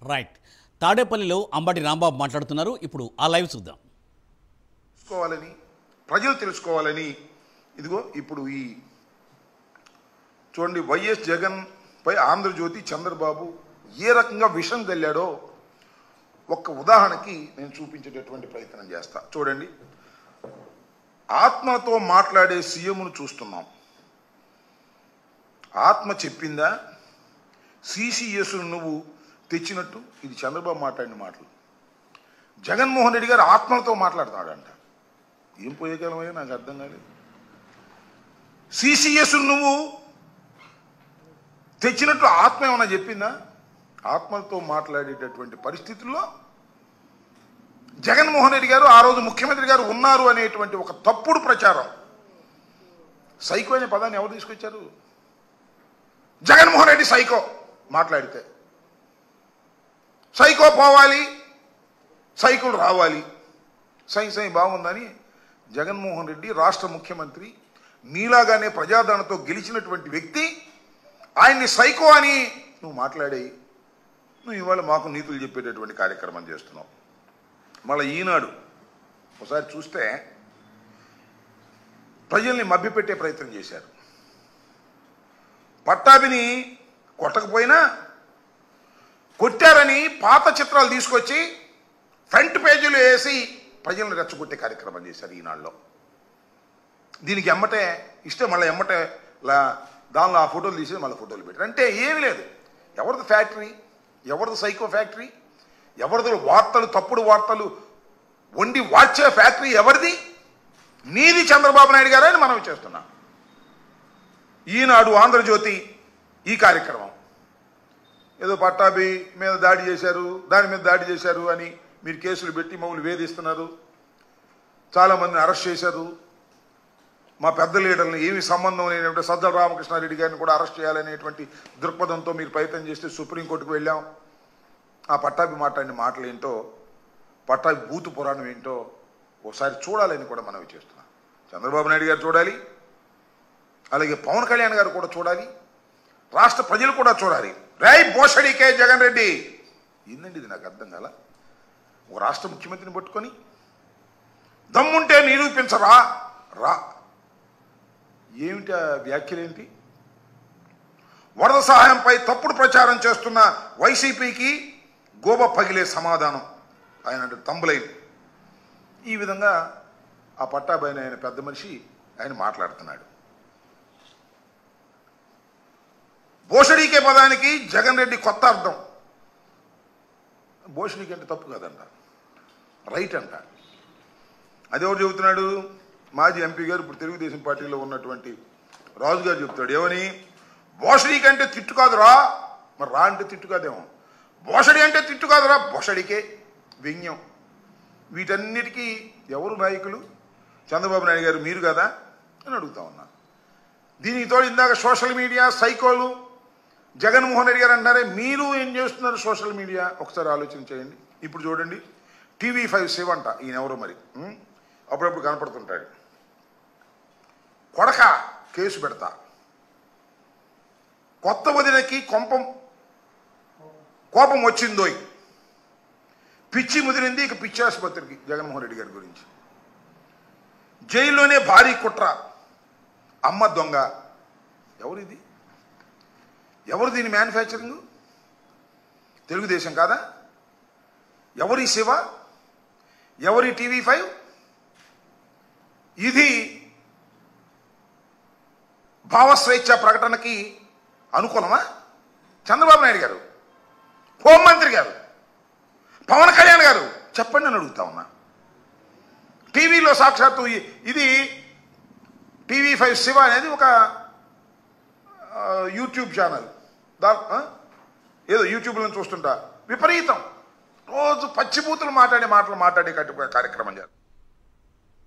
Right తాడేపల్లిలో అంబటి రాంబాబు మాట్లాడుతున్నారు ఇప్పుడు ఆ లైవ్ చూద్దాం తెలుసుకోవాలని ప్రజలు తెలుసుకోవాలని ఇదిగో ఇప్పుడు ఈ చూడండి వైఎస్ జగన్ పై ఆంధ్రజ్యోతి చంద్రబాబు ఏ రకంగా విషం గల్లాడో ఒక్క ఉదాహరణకి నేను చూపించేటటువంటి ప్రయత్నం చేస్తా చూడండి ఆత్మతో మాట్లాడే సీఎంను చూస్తున్నాం ఆత్మ చెప్పిందా సిసిఎస్ను నువ్వు తెచ్చినట్టు ఇది చంద్రబాబు మాట్లాడిన మాటలు జగన్మోహన్ రెడ్డి గారు ఆత్మలతో మాట్లాడుతున్నాడంట ఏం పోయే కాలమయ్యా నాకు అర్థం కాలేదు సిసిఎస్ నువ్వు తెచ్చినట్టు ఆత్మ ఏమన్నా చెప్పిందా ఆత్మలతో మాట్లాడేటటువంటి పరిస్థితుల్లో జగన్మోహన్ రెడ్డి గారు ఆ రోజు ముఖ్యమంత్రి గారు ఉన్నారు అనేటువంటి ఒక తప్పుడు ప్రచారం సైకో అనే పదాన్ని ఎవరు తీసుకొచ్చారు జగన్మోహన్ రెడ్డి సైకో మాట్లాడితే సైకో పోవాలి సైకిల్ రావాలి సై సై బాగుందని జగన్మోహన్ రెడ్డి రాష్ట్ర ముఖ్యమంత్రి నీలాగానే ప్రజాదరణతో గెలిచినటువంటి వ్యక్తి ఆయన్ని సైకో అని నువ్వు మాట్లాడేయి నువ్వు ఇవాళ మాకు నీతులు చెప్పేటటువంటి కార్యక్రమం చేస్తున్నావు మళ్ళీ ఈనాడు ఒకసారి చూస్తే ప్రజల్ని మభ్యపెట్టే ప్రయత్నం చేశారు పట్టాభిని కొట్టకపోయినా కొట్టారని పాత చిత్రాలు తీసుకొచ్చి ఫ్రంట్ పేజీలో వేసి ప్రజలను రెచ్చగొట్టే కార్యక్రమం చేశారు ఈనాడులో దీనికి ఎమ్మటే ఇష్టం మళ్ళీ ఎమ్మటే లా దానిలో ఆ ఫోటోలు తీసి మళ్ళీ ఫోటోలు పెట్టారు అంటే ఏమీ లేదు ఎవరిది ఫ్యాక్టరీ ఎవరిది సైకో ఫ్యాక్టరీ ఎవరిది వార్తలు తప్పుడు వార్తలు వండి వార్చే ఫ్యాక్టరీ ఎవరిది నీది చంద్రబాబు నాయుడు గారు అని మనం చేస్తున్నాం ఈనాడు ఆంధ్రజ్యోతి ఈ కార్యక్రమం ఏదో పట్టాభి మీద దాడి చేశారు దాని మీద దాడి చేశారు అని మీరు కేసులు పెట్టి మమ్మల్ని వేధిస్తున్నారు చాలామందిని అరెస్ట్ చేశారు మా పెద్ద లీడర్ని ఏమి సంబంధం లేనటువంటి సజ్జల రామకృష్ణారెడ్డి గారిని కూడా అరెస్ట్ చేయాలనేటువంటి దృక్పథంతో మీరు ప్రయత్నం చేస్తే సుప్రీంకోర్టుకు వెళ్ళాం ఆ పట్టాభి మాట్లాడిన మాటలు ఏంటో పట్టాభి బూతు పురాణం ఏంటో ఒకసారి చూడాలని కూడా మనవి చేస్తున్నాం చంద్రబాబు నాయుడు గారు చూడాలి అలాగే పవన్ కళ్యాణ్ గారు కూడా చూడాలి రాష్ట్ర ప్రజలు కూడా చూడాలి రై బోషడికే జగన్ రెడ్డి ఏందండి ఇది నాకు అర్థం కాల ఓ రాష్ట్ర ముఖ్యమంత్రిని పట్టుకొని దమ్ముంటే నిరూపించరా రా ఏమిటి ఆ వ్యాఖ్యలేంటి వరద సహాయంపై తప్పుడు ప్రచారం చేస్తున్న వైసీపీకి గోబ పగిలే సమాధానం ఆయన అంటే తంబులైన్ ఈ విధంగా ఆ పట్టాబైన ఆయన పెద్ద మనిషి ఆయన మాట్లాడుతున్నాడు భోషడీకే పదానికి జగన్ రెడ్డి కొత్త అర్థం భోషడీకి అంటే తప్పు కదంట రైట్ అంట అదెవరు చెబుతున్నాడు మాజీ ఎంపీ గారు ఇప్పుడు తెలుగుదేశం పార్టీలో ఉన్నటువంటి రాజు గారు చెప్తాడు ఏమని భోషడీ కంటే తిట్టు కాదురా మరి రా అంటే తిట్టు కాదేమో భోషడి అంటే తిట్టు కాదురా భోషడికే వ్యంగ్యం వీటన్నిటికీ ఎవరు నాయకులు చంద్రబాబు నాయుడు గారు మీరు కదా అని అడుగుతా ఉన్నా దీనికి తోడు ఇందాక సోషల్ మీడియా సైకోలు జగన్మోహన్ రెడ్డి గారు అంటారే మీరు ఏం చేస్తున్నారు సోషల్ మీడియా ఒకసారి ఆలోచన చేయండి ఇప్పుడు చూడండి టీవీ ఫైవ్ సేవ్ అంట ఈయన ఎవరు మరి ఉం? అప్పుడప్పుడు కనపడుతుంటాడు కొడక కేసు పెడతా కొత్త వదినకి కొంపం కోపం వచ్చిందోయ్ పిచ్చి ముదిరింది ఇక పిచ్చి ఆసుపత్రికి జగన్మోహన్ రెడ్డి గారి గురించి జైల్లోనే భారీ కుట్ర అమ్మ దొంగ ఎవరిది ఎవరు దీని మ్యానుఫ్యాక్చరింగ్ తెలుగుదేశం కాదా ఎవరి శివ ఎవరి టీవీ ఫైవ్ ఇది భావస్వేచ్ఛ ప్రకటనకి అనుకూలమా చంద్రబాబు నాయుడు గారు హోంమంత్రి గారు పవన్ కళ్యాణ్ గారు చెప్పండి అని అడుగుతా ఉన్నా టీవీలో సాక్షాత్తు ఇ- ఇది టీవీ ఫైవ్ శివ అనేది ఒక ఆ, యూట్యూబ్ ఛానల్ దా ఆ? ఏదో యూట్యూబ్లో చూస్తుంటా విపరీతం రోజు పచ్చిబూతులు మాట్లాడే మాటలు మాట్లాడే కట్టు- కార్యక్రమం చేస్తారు